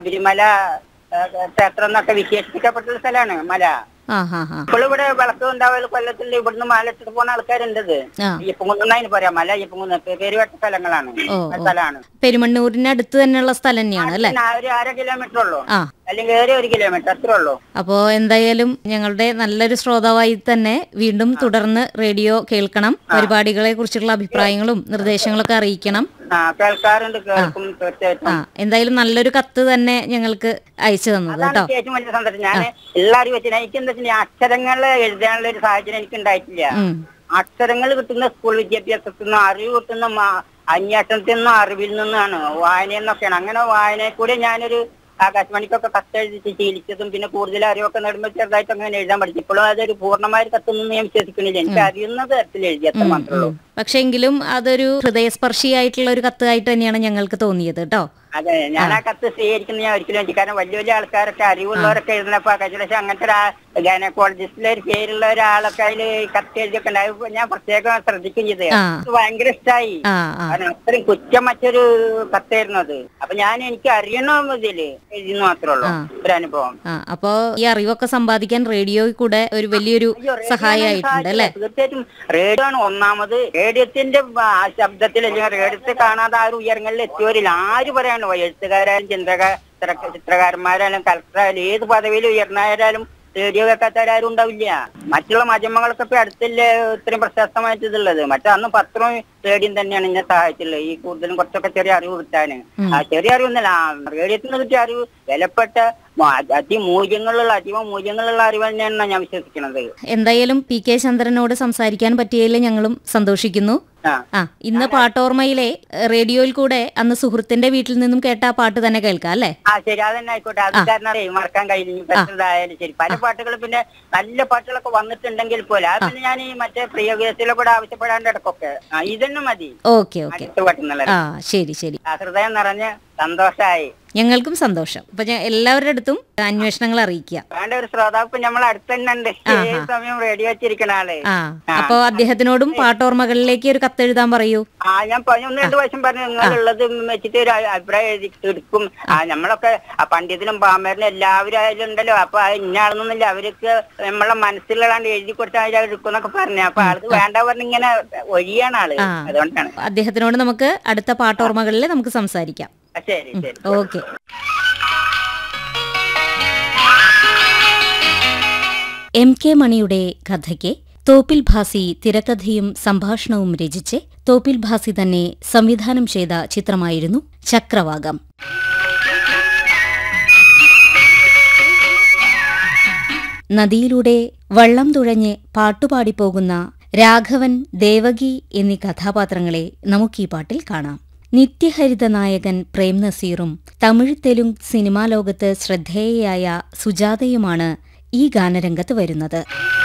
ശബരിമല ആ, ക്ഷേത്രം എന്നൊക്കെ വിശേഷിപ്പിക്കപ്പെട്ട സ്ഥലമാണ് മല ആ ഹാ ഹാ ഇപ്പോൾ ഇവിടെ വിളക്ക് ഉണ്ടാവൽ കൊല്ലത്തിൽ ഇവിടുന്ന് മല ഇട്ടിട്ട് പോകുന്ന ആൾക്കാരുണ്ട് ഇത് ആ അയ്യപ്പൻകുന്ന് പറയാം മല അയ്യപ്പൻകുന്ന് പേരുവെട്ട സ്ഥലങ്ങളാണ് ഓ, ആ സ്ഥലമാണ് പെരുമണ്ണൂരിനടുത്ത് തന്നെയുള്ള സ്ഥലം തന്നെയാണ് അല്ലേ പിന്നെ ഒരു അര കിലോമീറ്റർ ഉള്ളൂ ആ അല്ലെങ്കിൽ ഏറെ ഒരു കിലോമീറ്റർ അത്രേ ഉള്ളൂ അപ്പോ എന്തായാലും ഞങ്ങളുടെ നല്ലൊരു ശ്രോതാവായി തന്നെ വീണ്ടും തുടർന്ന് റേഡിയോ കേൾക്കണം പരിപാടികളെ കുറിച്ചുള്ള അഭിപ്രായങ്ങളും നിർദ്ദേശങ്ങളൊക്കെ അറിയിക്കണം ആ കേൾക്കാറുണ്ട് കേൾക്കും ആ തീർച്ചയായിട്ടും എന്തായാലും നല്ലൊരു കത്ത് തന്നെ ഞങ്ങൾക്ക് അയച്ചു തന്നത് അതാണ് കേട്ടോ ഏറ്റവും വലിയ സന്തോഷം ഞാൻ എല്ലാവരും വെച്ചാൽ എനിക്ക് എന്താ വെച്ചാൽ അക്ഷരങ്ങൾ എഴുതാനുള്ള ഒരു സാഹചര്യം എനിക്ക് ഉണ്ടായിട്ടില്ല ഉം. അക്ഷരങ്ങൾ കിട്ടുന്ന സ്കൂൾ വിദ്യാഭ്യാസത്തിൽ നിന്ന് അറിവ് കിട്ടുന്ന മാ- അന്വേഷണത്തിൽ നിന്നും അറിവിൽ നിന്നാണ് വായനയിൽ നിന്നൊക്കെയാണ് അങ്ങനെ വായനയിൽ കൂടെ ഞാനൊരു ആകാശവാണിക്കൊക്കെ കത്തെഴുതി ശീലിച്ചതും പിന്നെ കൂടുതൽ അറിവൊക്കെ നേടുമ്പോൾ ചെറുതായിട്ട് അങ്ങനെ എഴുതാൻ പഠിച്ചു ഇപ്പോഴും അതൊരു പൂർണ്ണമായ ഒരു കത്തൊന്നും ഞാൻ വിശ്വസിക്കുന്നില്ല എനിക്ക് അറിയുന്ന തരത്തിൽ എഴുതി അത്ര മാത്രമേ ഉള്ളൂ പക്ഷെ എങ്കിലും അതൊരു ഹൃദയസ്പർശിയായിട്ടുള്ള ഒരു കത്തായിട്ട് തന്നെയാണ് ഞങ്ങൾക്ക് തോന്നിയത് കേട്ടോ അതെ ഞാൻ ആ കത്ത് സ്വീകരിക്കുന്നത് ഞാൻ ഒരിക്കലും എനിക്ക് കാരണം വലിയ വലിയ ആൾക്കാരൊക്കെ അറിവുള്ളവരൊക്കെ എഴുതുന്നപ്പോ പക്ഷേ അങ്ങനത്തെ ഒരു ഗൈനക്കോളജിസ്റ്റിലെ ഒരു പേരുള്ള ഒരാളൊക്കെ അതിൽ കത്ത് എഴുതിയൊക്കെ ഉണ്ടായി ഞാൻ പ്രത്യേകം ശ്രദ്ധിക്കും ചെയ്ത് ആ. എനിക്ക് ഭയങ്കര ഇഷ്ടമായി ആ ആ കാരണം അത്രയും കുറ്റം മറ്റൊരു കത്തായിരുന്നു അത് അപ്പൊ ഞാൻ എനിക്ക് അറിയണം ഇതില് എഴുതുന്നു മാത്രമേ ഉള്ളൂ ആ. ഒരു അനുഭവം ആ അപ്പോ ഈ അറിവൊക്കെ സമ്പാദിക്കാൻ റേഡിയോയിൽ കൂടെ ഒരു വലിയൊരു അയ്യോ, റേഡിയോ സഹായമായിട്ടുണ്ട് അല്ലേ തീർച്ചയായിട്ടും റേഡിയോ ആണ് ഒന്നാമത് റേഡിയത്തിന്റെ ആ ശബ്ദത്തിൽ അല്ലെങ്കിൽ റേഡിയത്തെ കാണാതെ ആ ഒരു ഉയരങ്ങളിൽ എത്തിയവരില്ല ആര് പറയാണോ എഴുത്തുകാരായാലും ചിന്തക ചിത്ര- ചിത്രകാരന്മാരായാലും കലക്ടറായാലും ഏത് പദവിയിൽ ഉയർന്നവരായാലും റേഡിയോ കേൾക്കാത്തവരാരും ഉണ്ടാവില്ല മറ്റുള്ള മാധ്യമങ്ങളൊക്കെ ഇപ്പൊ അടുത്തല്ലേ ഇത്രയും പ്രശസ്തമായിട്ട് ഇതുള്ളത് മറ്റേ അന്ന് പത്രവും റേഡിയം തന്നെയാണ് എന്നെ സഹായിച്ചുള്ളത് ഈ കൂടുതലും കുറച്ചൊക്കെ ചെറിയ അറിവ് കിട്ടാന് ആ ചെറിയ അറിവൊന്നുമല്ല റേഡിയത്തിൽ നിന്ന് കിട്ടിയ അറിവ് വിലപ്പെട്ട മ- അതിമൂല്യങ്ങളുള്ള അതീവ മൂല്യങ്ങളുള്ള അറിവ് തന്നെയാണ് ഞാൻ വിശ്വസിക്കുന്നത് എന്തായാലും പി കെ ചന്ദ്രനോട് സംസാരിക്കാൻ പറ്റിയതിൽ ഞങ്ങളും സന്തോഷിക്കുന്നു ആ ആ ഇന്ന് പാട്ടോർമയിലെ ഏഹ്, റേഡിയോയിൽ കൂടെ അന്ന് സുഹൃത്തിന്റെ വീട്ടിൽ നിന്നും കേട്ട ആ പാട്ട് തന്നെ കേൾക്കാം അല്ലേ ആ ശരി അത് തന്നെ ആയിക്കോട്ടെ അത് കാരണം മറക്കാൻ കഴിയില്ല പെട്ടെന്നായാലും ശരി പല പാട്ടുകൾ പിന്നെ നല്ല പാട്ടുകളൊക്കെ വന്നിട്ടുണ്ടെങ്കിൽ പോലെ അത് പിന്നെ ഞാൻ ഈ മറ്റേ പ്രിയവിധത്തിലെ കൂടെ ആവശ്യപ്പെടാണ്ട് ഇടക്കൊക്കെ ആ ഇതന്നെ മതി ഓക്കെ ഓക്കെ അടുത്ത പാട്ടെന്നുള്ളത് ആ ശരി ശരി ആ ഹൃദയം നിറഞ്ഞ് സന്തോഷമായി ഞങ്ങൾക്കും സന്തോഷം അപ്പൊ ഞാൻ എല്ലാവരുടെ അടുത്തും അന്വേഷണങ്ങൾ അറിയിക്കുക വേണ്ട ഒരു ശ്രോതാവ് ഇപ്പൊ നമ്മൾ അടുത്ത് തന്നെ ഉണ്ട് ഏത് സമയം റേഡിയോ വെച്ചിരിക്കണ ആള് ആ അപ്പൊ അദ്ദേഹത്തിനോടും പാട്ടോർമകളിലേക്ക് ഒരു കത്തെഴുതാൻ പറയൂ ആ ഞാൻ പറഞ്ഞു ഒന്ന് രണ്ട് പ്രാവശ്യം പറഞ്ഞു നിങ്ങളുള്ളത് വെച്ചിട്ട് ഒരു അ- അഭിപ്രായം എഴുതി എടുക്കും ആ നമ്മളൊക്കെ ആ പണ്ഡിതനും പാമരനും എല്ലാവരും അതിലുണ്ടല്ലോ അപ്പൊ അത് ഇന്നാളൊന്നുമില്ല അവർക്ക് നമ്മളെ മനസ്സിലുള്ളതാണ്ട് എഴുതി കൊടുത്താൽ അത് എടുക്കുന്നൊക്കെ പറഞ്ഞു അപ്പൊ ആൾക്ക് വേണ്ട പറഞ്ഞ് ഇങ്ങനെ ഒഴിയാണ് ആള് ആ. അതുകൊണ്ടാണ് അദ്ദേഹത്തിനോട് നമുക്ക് അടുത്ത പാട്ടോർമകളിൽ നമുക്ക് സംസാരിക്കാം ആ, ശരി ശരി ഓക്കെ എം കെ മണിയുടെ കഥയ്ക്ക് തോപ്പിൽ ഭാസി തിരക്കഥയും സംഭാഷണവും രചിച്ച് തോപ്പിൽ ഭാസി തന്നെ സംവിധാനം ചെയ്ത ചിത്രമായിരുന്നു ചക്രവാകം നദിയിലൂടെ വള്ളം തുഴഞ്ഞ് പാട്ടുപാടിപ്പോകുന്ന രാഘവൻ ദേവകി എന്നീ കഥാപാത്രങ്ങളെ നമുക്ക് ഈ പാട്ടിൽ കാണാം നിത്യഹരിത നായകൻ പ്രേം നസീറും തമിഴ് തെലുങ്ക് സിനിമാ ലോകത്ത് ശ്രദ്ധേയയായ സുജാതയുമാണ് ഈ ഗാനരംഗത്ത് വരുന്നത്